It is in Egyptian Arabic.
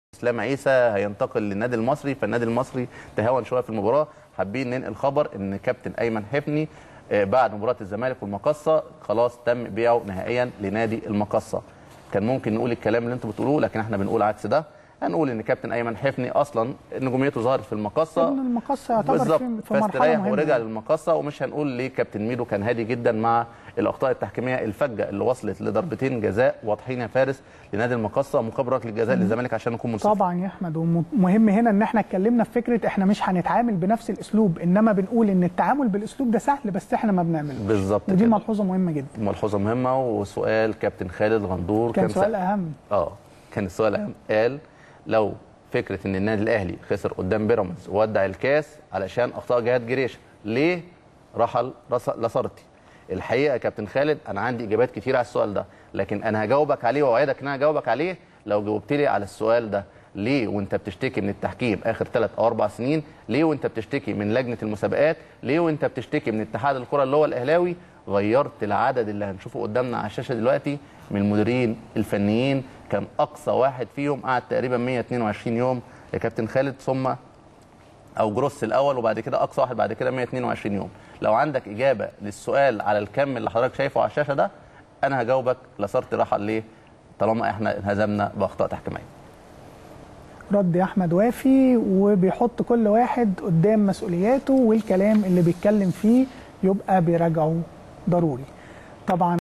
اسلام عيسى هينتقل للنادي المصري فالنادي المصري تهاون شويه في المباراه حابين ننقل خبر ان كابتن ايمن حفني آه، بعد مباراه الزمالك والمقصه خلاص تم بيعه نهائيا لنادي المقصه كان ممكن نقول الكلام اللي انتم بتقولوه لكن احنا بنقول عكس ده هنقول ان كابتن ايمن حفني اصلا نجوميته ظهرت في المقصه ان المقص يعتبر بالظبط في, في مرحله فاستريح مهمه ورجع للمقصه ومش هنقول ليه كابتن ميدو كان هادي جدا مع الاخطاء التحكيميه الفجه اللي وصلت لضربتين جزاء واضحين يا فارس لنادي المقصه مقابل ركله جزاء للزمالك عشان نكون منصفين طبعا يا احمد ومهم هنا ان احنا اتكلمنا في فكره احنا مش هنتعامل بنفس الاسلوب انما بنقول ان التعامل بالاسلوب ده سهل بس احنا ما بنعملوش بالظبط ودي كده. ملحوظه مهمه جدا ملحوظه مهمه وسؤال كابتن خالد غندور كان سؤال سأ- اهم اه كان السؤال اهم قال لو فكره ان النادي الاهلي خسر قدام بيراميدز وودع الكاس علشان اخطاء جهاد جريشه ليه رحل رص- لصرتي الحقيقه يا كابتن خالد انا عندي اجابات كتير على السؤال ده لكن انا هجاوبك عليه واوعدك ان انا هجاوبك عليه لو جاوبت لي على السؤال ده ليه وانت بتشتكي من التحكيم اخر ثلاث او اربع سنين ليه وانت بتشتكي من لجنه المسابقات ليه وانت بتشتكي من اتحاد الكره اللي هو الاهلاوي غيرت العدد اللي هنشوفه قدامنا على الشاشه دلوقتي من المديرين الفنيين كان اقصى واحد فيهم قعد تقريبا 122 يوم يا كابتن خالد ثم او جروس الاول وبعد كده اقصى واحد بعد كده 122 يوم لو عندك اجابه للسؤال على الكم اللي حضرتك شايفه على الشاشه ده انا هجاوبك لصرت رحل ليه طالما احنا انهزمنا باخطاء تحكيميه رد يا احمد وافي وبيحط كل واحد قدام مسؤولياته والكلام اللي بيتكلم فيه يبقى بيراجعه ضروري طبعا